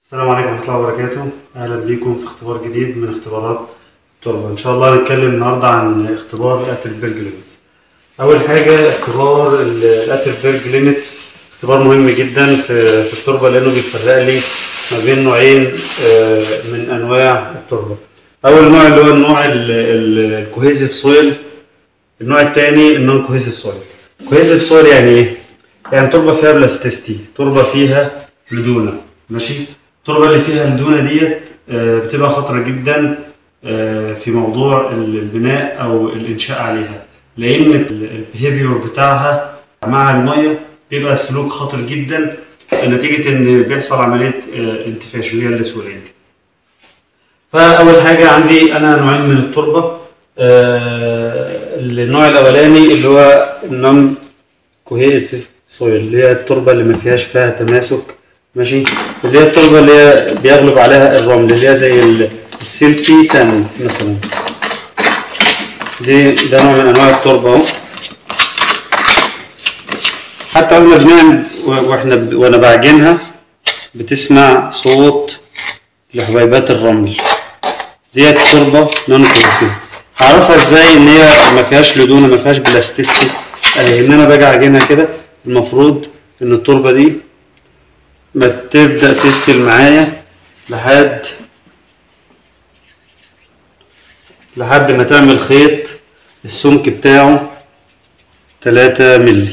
السلام عليكم ورحمة الله وبركاته أهلا بيكم في اختبار جديد من اختبارات التربة إن شاء الله هنتكلم النهاردة عن اختبار الأتلبرج ليميتس أول حاجة اختبار الأتلبرج ليميتس اختبار مهم جدا في في التربة لأنه بيفرق لي ما بين نوعين آه، من أنواع التربة أول نوع اللي هو النوع الكوهيزيف سويل النوع الثاني النون كوهيزيف سويل كوهيزيف سويل يعني إيه؟ يعني تربة فيها بلاستيستي تربة فيها لدونة ماشي التربة اللي فيها اللدونة ديت آه، بتبقى خطرة جدا آه، في موضوع البناء أو الإنشاء عليها لأن البيهيفيور بتاعها مع المية بيبقى سلوك خطر جدا نتيجة إن بيحصل عملية آه، انتفاش اللي هي السويلنج فأول حاجة عندي أنا نوعين من التربة آه، النوع الأولاني اللي هو النون كوهيسيف سويل اللي هي التربة اللي ما فيهاش فيها تماسك ماشي اللي هي التربة اللي هي بيغلب عليها الرمل اللي هي زي ال- السيلتي ساند مثلا دي ده نوع من انواع التربة اهو حتى واحنا بنعمل واحنا ب- وانا بعجنها بتسمع صوت لحبيبات الرمل ديت تربة نون كويسيف هعرفها ازاي ان هي ما فيهاش لدونة ما فيهاش بلاستيستي اهي ان انا باجي اعجنها كده المفروض ان التربة دي ما تبدأ تفتل معايا لحد لحد ما تعمل خيط السمك بتاعه تلاتة ملي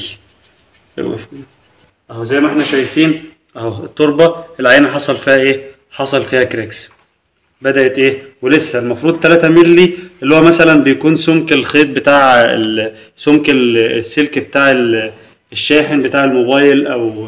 اهو زي ما احنا شايفين اهو التربة العينة حصل فيها ايه حصل فيها كريكس بدأت ايه ولسه المفروض 3 ملي اللي هو مثلا بيكون سمك الخيط بتاع ال- سمك ال- السلك بتاع ال- الشاحن بتاع الموبايل او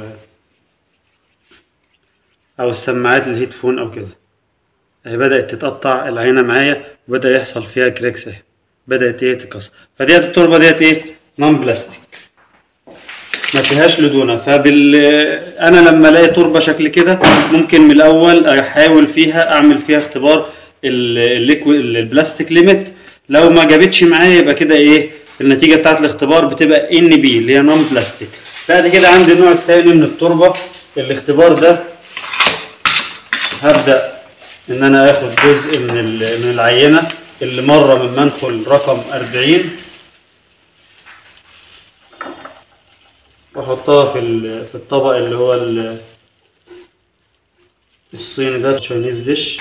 او السماعات الهيدفون او كده اهي بدأت تتقطع العينة معايا وبدأ يحصل فيها كريكس اهي بدأت ايه تكسر فديت التربة ديت ايه نون بلاستيك ما فيهاش لدونة فبال انا لما الاقي تربة شكل كده ممكن من الاول احاول فيها اعمل فيها اختبار الليكويد البلاستيك ليميت لو ما جابتش معايا يبقى كده ايه النتيجة بتاعت الاختبار بتبقى ان بي اللي هي نون بلاستيك بعد كده عندي النوع الثاني من التربة الاختبار ده هبدأ إن أنا آخد جزء من ال- من العينة اللي مرة من منخل رقم 40 وأحطها في ال- في الطبق اللي هو ال- الصيني ده تشاينيز ديش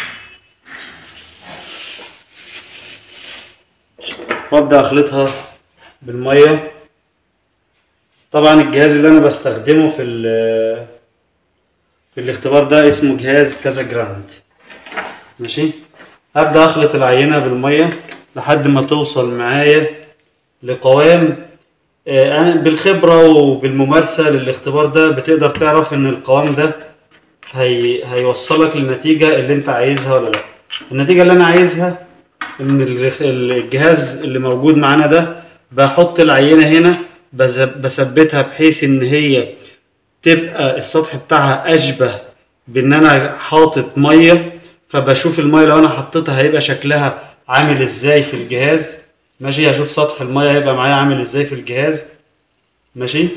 وأبدأ أخلطها بالمية طبعا الجهاز اللي أنا بستخدمه في ال- في الاختبار ده اسمه جهاز كذا جراند ماشي هبدأ أخلط العينة بالمية لحد ما توصل معايا لقوام آه، أنا بالخبرة وبالممارسة للاختبار ده بتقدر تعرف إن القوام ده هي... هيوصلك للنتيجة اللي أنت عايزها ولا لأ النتيجة اللي أنا عايزها إن الرخ- الجهاز اللي موجود معانا ده بحط العينة هنا بز- بثبتها بحيث إن هي تبقى السطح بتاعها اشبه بان انا حاطط ميه فبشوف الميه لو انا حطيتها هيبقى شكلها عامل ازاي في الجهاز ماشي هشوف سطح الميه هيبقى معايا عامل ازاي في الجهاز ماشي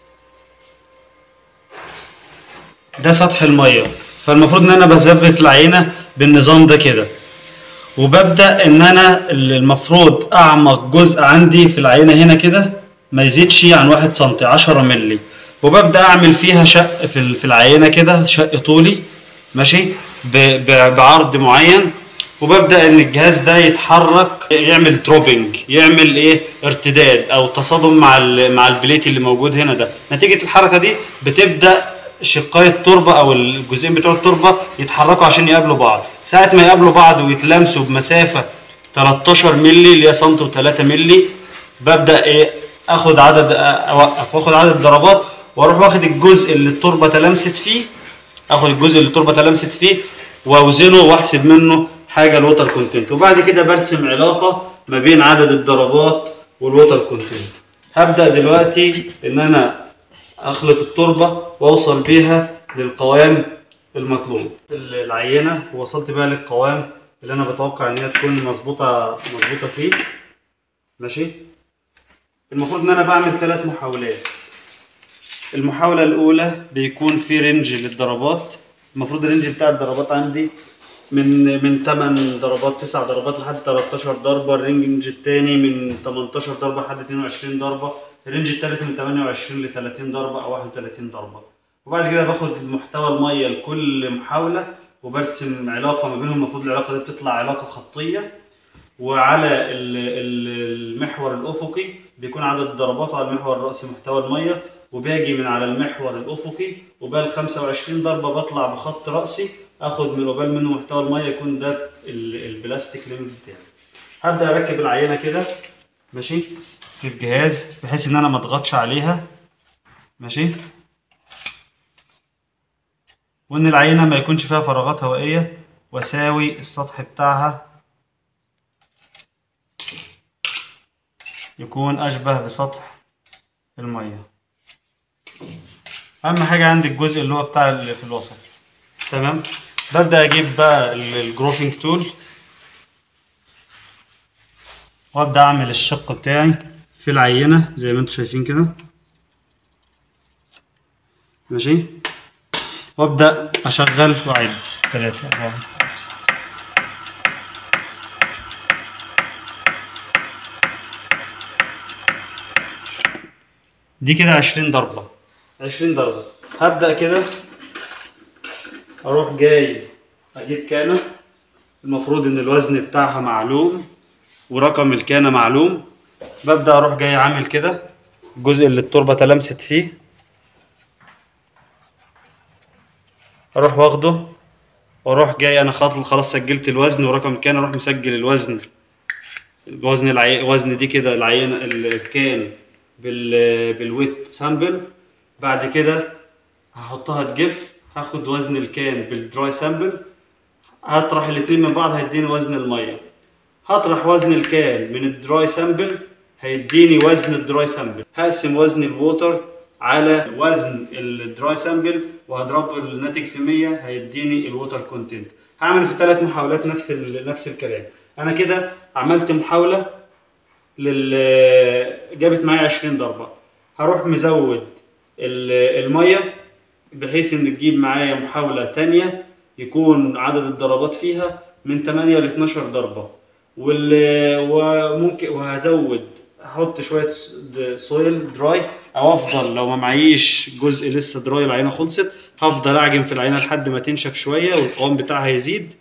ده سطح الميه فالمفروض ان انا بثبت العينه بالنظام ده كده وببدا ان انا المفروض اعمق جزء عندي في العينه هنا كده ما يزيدش عن واحد سنتي عشرة ملي وببدا اعمل فيها شق في ال- في العينه كده شق طولي ماشي ب- ب- بعرض معين وببدا ان الجهاز ده يتحرك يعمل دروبنج يعمل ايه ارتداد او تصادم مع ال- مع البليت اللي موجود هنا ده نتيجه الحركه دي بتبدا شقاي التربه او الجزئين بتوع التربه يتحركوا عشان يقابلوا بعض ساعه ما يقابلوا بعض ويتلامسوا بمسافه 13 مللي اللي هي سنتي و3 مللي ببدا ايه اخد عدد اوقف واخد عدد ضربات واروح واخد الجزء اللي التربه تلامست فيه اخد الجزء اللي التربه تلامست فيه واوزنه واحسب منه حاجه الوتر كونتنت وبعد كده برسم علاقه ما بين عدد الضربات والوتر كونتنت هبدا دلوقتي ان انا اخلط التربه واوصل بيها للقوام المطلوب العينه ووصلت بقى للقوام اللي انا بتوقع ان هي تكون مظبوطه مظبوطه فيه ماشي المفروض ان انا بعمل ثلاث محاولات المحاولة الأولى بيكون في رينج للضربات المفروض الرينج بتاع الضربات عندي من من 8 ضربات 9 ضربات لحد 13 ضربه الرينج التاني من 18 ضربه لحد 22 ضربه الرينج التالت من 28 ل 30 ضربه او 31 ضربه وبعد كده باخد محتوى الميه لكل محاوله وبرسم علاقه ما بينهم المفروض العلاقه دي بتطلع علاقه خطيه وعلى ال- ال- المحور الافقي بيكون عدد الضربات وعلى المحور الرأسي محتوى الميه وباجي من على المحور الافقي وبال 25 ضربه بطلع بخط رأسي اخد من قبال منه محتوى الميه يكون ده ال- البلاستيك ليميت بتاعي هبدا اركب العينه كده ماشي في الجهاز بحيث ان انا ما اضغطش عليها ماشي وان العينه ما يكونش فيها فراغات هوائيه واساوي السطح بتاعها يكون اشبه بسطح الميه اهم حاجه عندي الجزء اللي هو بتاع اللي في الوسط تمام ببدا اجيب بقى ال- الجروفينج تول وابدا اعمل الشق بتاعي في العينه زي ما انتم شايفين كده ماشي وابدا اشغل واعد ثلاثة أربعة خمسة. دي كده عشرين ضربة عشرين ضربة هبدأ كده أروح جاي أجيب كانة المفروض إن الوزن بتاعها معلوم ورقم الكانة معلوم ببدأ أروح جاي عامل كده الجزء اللي التربة تلمست فيه اروح واخده واروح جاي انا خلاص خلاص سجلت الوزن ورقم الكان اروح مسجل الوزن الوزن العي... وزن دي كده العينه ال- الكان بال بالويت سامبل بعد كده هحطها تجف هاخد وزن الكان بالدراي سامبل هطرح الاتنين من بعض هيديني وزن الميه هطرح وزن الكان من الدراي سامبل هيديني وزن الدراي سامبل هقسم وزن الووتر على وزن الدراي سامبل وهضرب الناتج في 100 هيديني الووتر كونتنت هعمل في ثلاث محاولات نفس ال... نفس الكلام انا كده عملت محاوله لل جابت معايا 20 ضربه هروح مزود ال- الميه بحيث ان تجيب معايا محاوله تانية يكون عدد الضربات فيها من 8 ل 12 ضربه وال... وممكن وهزود هحط شويه س- د- سويل دراي او افضل لو ما معيش جزء لسه دراي العينه خلصت هفضل اعجن في العينه لحد ما تنشف شويه والقوام بتاعها يزيد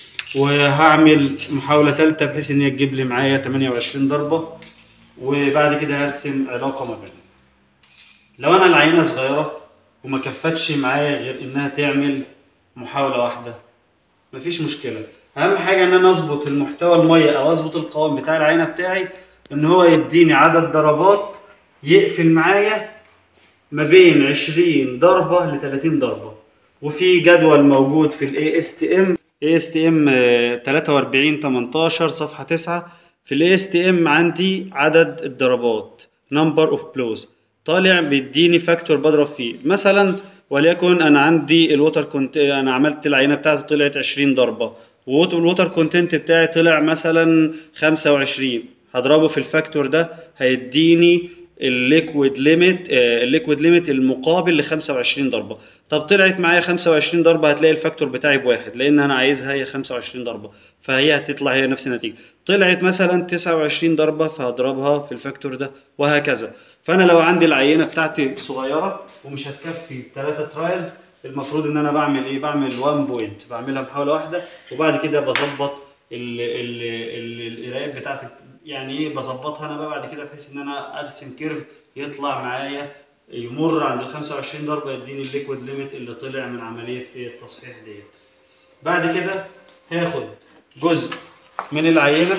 وهعمل محاوله ثالثه بحيث ان هي تجيب لي معايا 28 ضربه وبعد كده هرسم علاقه ما بينهم لو انا العينه صغيره وما كفتش معايا غير انها تعمل محاوله واحده مفيش مشكله اهم حاجه ان انا اظبط المحتوى الميه او اظبط القوام بتاع العينه بتاعي ان هو يديني عدد ضربات يقفل معايا ما بين 20 ضربه ل 30 ضربه وفي جدول موجود في الاي اس تي ام اي اس تي ام 43 18 صفحه 9 في الاي اس تي ام عندي عدد الضربات نمبر اوف بلوز طالع بيديني فاكتور بضرب فيه مثلا وليكن انا عندي الوتر كنت انا عملت العينه بتاعتي طلعت 20 ضربه والوتر كونتنت بتاعي طلع مثلا 25 هضربه في الفاكتور ده هيديني الليكويد ليميت الليكويد ليميت المقابل ل 25 ضربه طب طلعت معايا 25 ضربه هتلاقي الفاكتور بتاعي بواحد لان انا عايزها هي 25 ضربه فهي هتطلع هي نفس النتيجه طلعت مثلا 29 ضربه فهضربها في الفاكتور ده وهكذا فانا لو عندي العينه بتاعتي صغيره ومش هتكفي ثلاثه ترايلز المفروض ان انا بعمل ايه بعمل 1 بوينت بعملها محاوله واحده وبعد كده بظبط ال- ال- ال- القرايات بتاعتي يعني ايه بظبطها انا بقى بعد كده بحيث ان انا ارسم كيرف يطلع معايا يمر عند ال 25 ضربه يديني الليكويد ليميت اللي طلع من عمليه إيه التصحيح ديت بعد كده هاخد جزء من العينه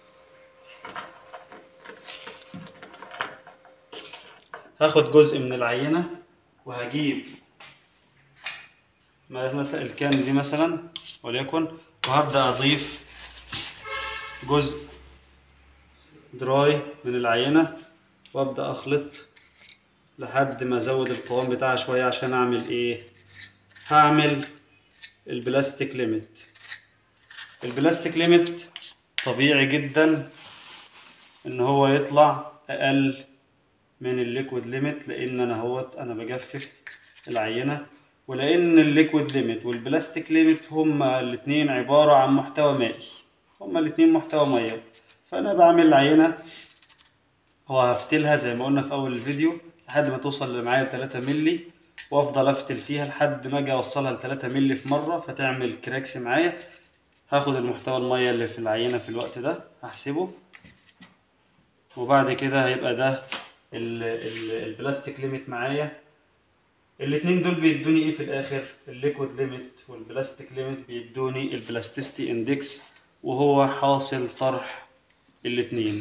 هاخد جزء من العينه وهجيب مثلا الكان دي مثلا وليكن وهبدا اضيف جزء دراي من العينه وابدا اخلط لحد ما ازود القوام بتاعها شويه عشان اعمل ايه هعمل البلاستيك ليميت البلاستيك ليميت طبيعي جدا ان هو يطلع اقل من الليكويد ليميت لان انا هوت انا بجفف العينه ولان الليكويد ليميت والبلاستيك ليميت هما الاتنين عبارة عن محتوى مائي هما الاتنين محتوى ميه فانا بعمل عينة وهفتلها زي ما قلنا في اول الفيديو لحد ما توصل اللي معايا 3 مللي وافضل افتل فيها لحد ما اجي اوصلها ل 3 مللي في مرة فتعمل كراكس معايا هاخد المحتوى الميه اللي في العينة في الوقت ده هحسبه وبعد كده هيبقى ده ال- ال- البلاستيك ليميت معايا الاتنين دول بيدوني ايه في الاخر الليكويد ليميت والبلاستيك ليميت بيدوني البلاستيستي اندكس وهو حاصل طرح الاتنين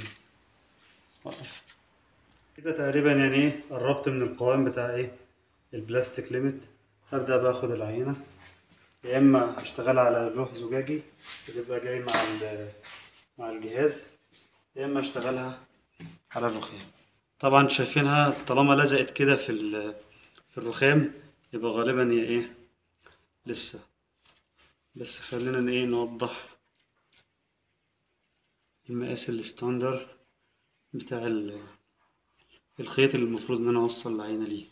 كده تقريبا يعني ايه قربت من القوام بتاع ايه البلاستيك ليميت هبدأ باخد العينة يا اما اشتغل على لوح زجاجي بيبقى جاي مع ال- مع الجهاز يا اما اشتغلها على الرخام طبعا شايفينها طالما لزقت كده في ال- في الرخام يبقى غالبا هي ايه لسه بس خلينا ايه نوضح المقاس الستاندر بتاع ال- الخيط اللي المفروض ان انا اوصل العينة ليه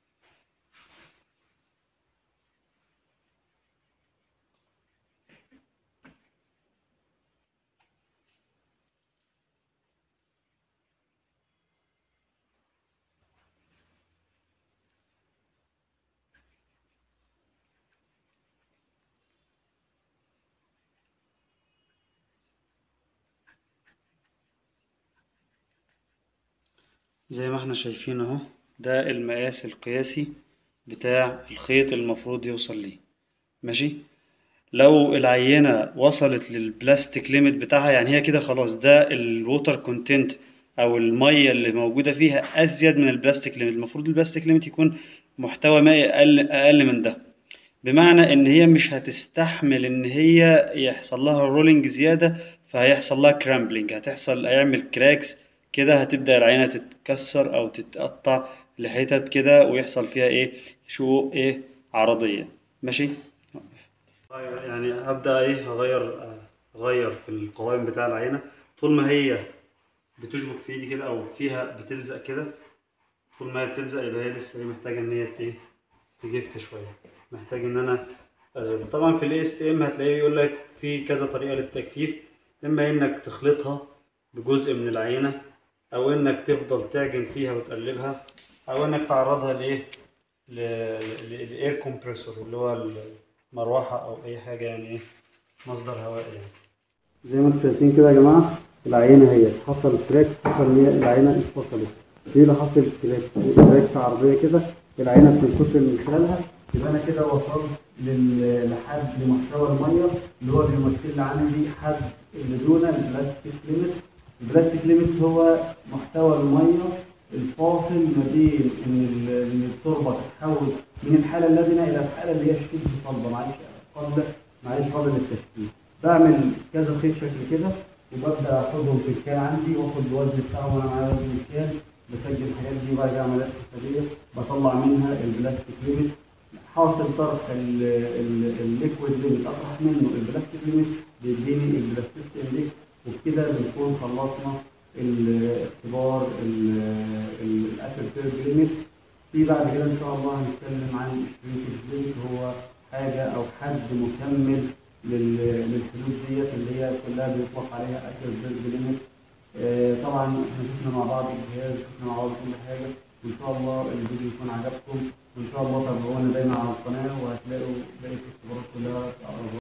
زي ما احنا شايفين اهو ده المقاس القياسي بتاع الخيط اللي المفروض يوصل ليه ماشي لو العينة وصلت للبلاستيك ليميت بتاعها يعني هي كده خلاص ده الووتر كونتنت او المية اللي موجودة فيها ازيد من البلاستيك ليميت المفروض البلاستيك ليميت يكون محتوى مائي اقل اقل من ده بمعنى ان هي مش هتستحمل ان هي يحصل لها رولينج زيادة فهيحصل لها كرامبلينج هتحصل هيعمل كراكس كده هتبدأ العينة تتكسر او تتقطع لحتت كده ويحصل فيها ايه شقوق ايه عرضية ماشي يعني هبدأ ايه هغير اغير في القوائم بتاع العينة طول ما هي بتشبك في ايدي كده او فيها بتلزق كده طول ما هي بتلزق يبقى هي لسه ايه محتاجة ان هي ايه تجف شوية محتاج ان انا ازود طبعا في الاي اس تي ام هتلاقيه يقول لك في كذا طريقة للتجفيف اما انك تخلطها بجزء من العينة او انك تفضل تعجن فيها وتقلبها او انك تعرضها لايه للاير كومبريسور اللي هو المروحة او اي حاجة يعني ايه مصدر هواء يعني زي ما انتم شايفين كده يا جماعة العينة هي حصل كراك حصل ان هي العينة انفصلت في اللي حصل كراك كراك عرضية كده العينة بتنفصل من خلالها يبقى انا كده وصلت لل- لحد لمحتوى المية اللي هو بيمثل لي عندي حد اللي دون البلاستيك ليميت البلاستيك ليميت هو محتوى المية الفاصل ما بين ان ال- ان التربة تتحول من الحالة اللبنة الى الحالة اللي هي شبه صلبة معلش قبل معلش قبل التشكيل بعمل كذا خيط شكل كده وببدا اخدهم في الكان عندي واخد الوزن بتاعهم وانا معايا وزن الكان بسجل الحاجات دي وبعد كده عمليات حسابيه بطلع منها البلاستيك ليميت حاصل طرح ال- ال- الليكويد ليميت اطرح منه البلاستيك ليميت بيديني البلاستيك اندكس وبكده بنكون خلصنا الاختبار الاسيد كيرف ليميت في بعد كده ان شاء الله هنتكلم عن الشريك ليميت هو حاجه او حد مكمل لل- للحدود ديت اللي هي كلها بيطلق عليها اسيد كيرف ليميت آه، طبعا احنا شفنا مع بعض الجهاز شفنا مع بعض كل حاجه وان شاء الله الفيديو يكون عجبكم وان شاء الله تابعونا دايما على القناه وهتلاقوا باقي الاختبارات كلها